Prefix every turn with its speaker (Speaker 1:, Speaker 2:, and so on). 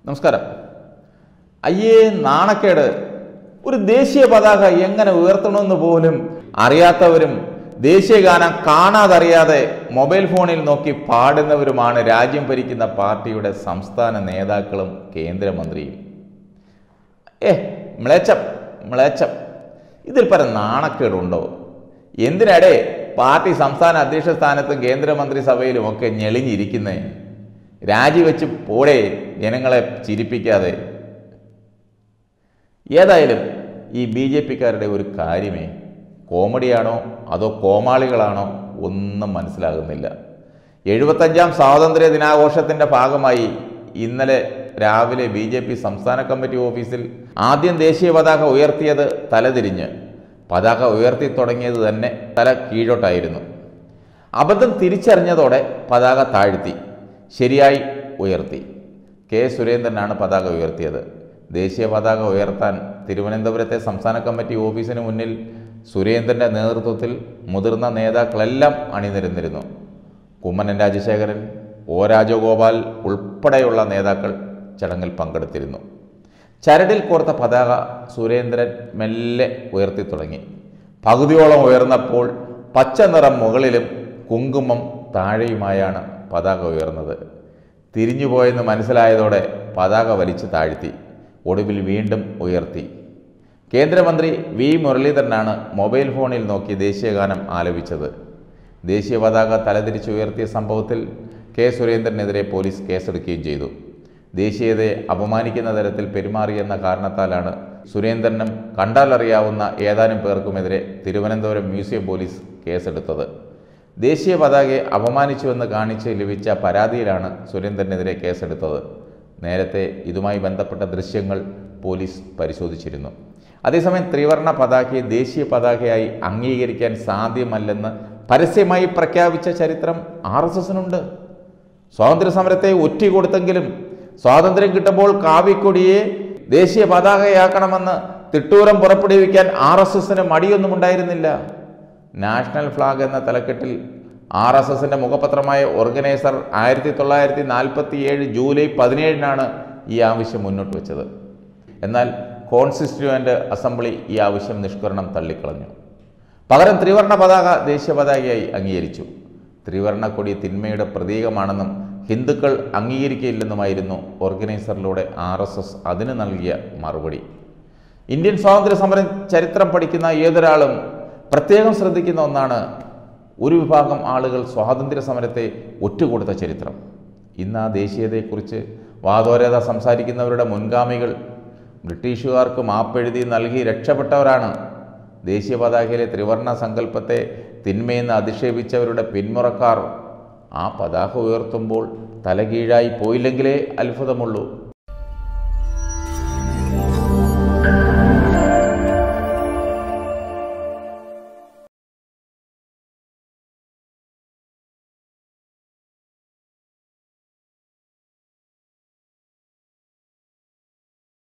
Speaker 1: നമസ്കാരം അയ്യേ നാണക്കേട് ഒരു ദേശീയ പതാക എങ്ങനെ ഉയർത്തണമെന്ന് പോലും അറിയാത്തവരും ദേശീയ ഗാനം കാണാതറിയാതെ മൊബൈൽ ഫോണിൽ നോക്കി പാടുന്നവരുമാണ് രാജ്യം ഭരിക്കുന്ന പാർട്ടിയുടെ സംസ്ഥാന നേതാക്കളും കേന്ദ്രമന്ത്രിയും ഏ മ്ലേച്ചം മ്ലേച്ചം ഇതിൽ പരം നാണക്കേടുണ്ടോ എന്തിനടെ പാർട്ടി സംസ്ഥാന അധ്യക്ഷ സ്ഥാനത്തും കേന്ദ്രമന്ത്രി സഭയിലും ഒക്കെ ഞെളിഞ്ഞിരിക്കുന്നേ രാജിവെച്ച് പോടെ ജനങ്ങളെ ചിരിപ്പിക്കാതെ ഏതായാലും ഈ ബി ജെ പിക്കാരുടെ ഒരു കാര്യമേ കോമഡിയാണോ അതോ കോമാളികളാണോ ഒന്നും മനസ്സിലാകുന്നില്ല എഴുപത്തഞ്ചാം സ്വാതന്ത്ര്യ ദിനാഘോഷത്തിൻ്റെ ഭാഗമായി ഇന്നലെ രാവിലെ ബി ജെ പി സംസ്ഥാന കമ്മിറ്റി ഓഫീസിൽ ആദ്യം ദേശീയ പതാക ഉയർത്തിയത് തലതിരിഞ്ഞ് പതാക ഉയർത്തി തുടങ്ങിയത് തന്നെ തല കീഴോട്ടായിരുന്നു അബദ്ധം തിരിച്ചറിഞ്ഞതോടെ പതാക താഴ്ത്തി ശരിയായി ഉയർത്തി കെ സുരേന്ദ്രനാണ് പതാക ഉയർത്തിയത് ദേശീയ പതാക ഉയർത്താൻ തിരുവനന്തപുരത്തെ സംസ്ഥാന കമ്മിറ്റി ഓഫീസിന് മുന്നിൽ സുരേന്ദ്രൻ്റെ നേതൃത്വത്തിൽ മുതിർന്ന നേതാക്കളെല്ലാം അണിനിരന്നിരുന്നു കുമ്മനൻ രാജശേഖരൻ ഒ രാജഗോപാൽ ഉൾപ്പെടെയുള്ള നേതാക്കൾ ചടങ്ങിൽ പങ്കെടുത്തിരുന്നു ചരടിൽ കോർത്ത പതാക സുരേന്ദ്രൻ മെല്ലെ ഉയർത്തി തുടങ്ങി പകുതിയോളം ഉയർന്നപ്പോൾ പച്ച നിറം മുകളിലും കുങ്കുമം താഴെയുമായാണ് പതാക ഉയർന്നത് തിരിഞ്ഞുപോയെന്ന് മനസ്സിലായതോടെ പതാക വലിച്ചു താഴ്ത്തി ഒടുവിൽ വീണ്ടും ഉയർത്തി കേന്ദ്രമന്ത്രി വി മുരളീധരനാണ് മൊബൈൽ ഫോണിൽ നോക്കി ദേശീയഗാനം ആലപിച്ചത് ദേശീയ പതാക തലതിരിച്ച് ഉയർത്തിയ സംഭവത്തിൽ കെ സുരേന്ദ്രനെതിരെ പോലീസ് കേസെടുക്കുകയും ചെയ്തു ദേശീയതയെ അപമാനിക്കുന്ന തരത്തിൽ പെരുമാറിയെന്ന കാരണത്താലാണ് സുരേന്ദ്രനും കണ്ടാലറിയാവുന്ന ഏതാനും പേർക്കുമെതിരെ തിരുവനന്തപുരം മ്യൂസിയം പോലീസ് കേസെടുത്തത് ദേശീയ പതാകയെ അപമാനിച്ചുവെന്ന് കാണിച്ച് ലഭിച്ച പരാതിയിലാണ് സുരേന്ദ്രനെതിരെ കേസെടുത്തത് നേരത്തെ ഇതുമായി ബന്ധപ്പെട്ട ദൃശ്യങ്ങൾ പോലീസ് പരിശോധിച്ചിരുന്നു അതേസമയം ത്രിവർണ പതാകയെ ദേശീയ പതാകയായി അംഗീകരിക്കാൻ സാധ്യമല്ലെന്ന് പരസ്യമായി പ്രഖ്യാപിച്ച ചരിത്രം ആർ എസ് എസിനുണ്ട് സ്വാതന്ത്ര്യ സമരത്തെ ഒറ്റിക്കൊടുത്തെങ്കിലും സ്വാതന്ത്ര്യം കിട്ടുമ്പോൾ കാവിക്കൊടിയെ ദേശീയ പതാകയാക്കണമെന്ന് തിട്ടൂരം പുറപ്പെടുവിക്കാൻ ആർ എസ് എസിന് മടിയൊന്നും ഉണ്ടായിരുന്നില്ല നാഷണൽ ഫ്ലാഗ് എന്ന തലക്കെട്ടിൽ ആർ എസ് എസിൻ്റെ മുഖപത്രമായ ഓർഗനൈസർ ആയിരത്തി തൊള്ളായിരത്തി നാൽപ്പത്തി ഏഴ് ജൂലൈ പതിനേഴിനാണ് ഈ ആവശ്യം മുന്നോട്ട് വെച്ചത് എന്നാൽ കോൺസ്റ്റിറ്റ്യൂവൻ്റ് അസംബ്ലി ഈ ആവശ്യം നിഷ്കരണം തള്ളിക്കളഞ്ഞു പകരം ത്രിവർണ പതാക ദേശീയ പതാകയായി അംഗീകരിച്ചു ത്രിവർണ കൊടി തിന്മയുടെ പ്രതീകമാണെന്നും ഹിന്ദുക്കൾ അംഗീകരിക്കില്ലെന്നുമായിരുന്നു ഓർഗനൈസറിലൂടെ ആർ എസ് എസ് അതിന് നൽകിയ മറുപടി ഇന്ത്യൻ സ്വാതന്ത്ര്യ സമരം ചരിത്രം പഠിക്കുന്ന ഏതൊരാളും പ്രത്യേകം ശ്രദ്ധിക്കുന്ന ഒന്നാണ് ഒരു വിഭാഗം ആളുകൾ സ്വാതന്ത്ര്യ സമരത്തെ ഒറ്റുകൊടുത്ത ചരിത്രം ഇന്ന് ആ ദേശീയതയെക്കുറിച്ച് വാദോരത സംസാരിക്കുന്നവരുടെ മുൻഗാമികൾ ബ്രിട്ടീഷുകാർക്ക് മാപ്പെഴുതി നൽകി രക്ഷപ്പെട്ടവരാണ് ദേശീയ പതാകയിലെ ത്രിവർണ സങ്കല്പത്തെ തിന്മയെന്ന് അധിക്ഷേപിച്ചവരുടെ പിന്മുറക്കാർ ആ പതാക ഉയർത്തുമ്പോൾ തലകീഴായി പോയില്ലെങ്കിലേ അത്ഭുതമുള്ളൂ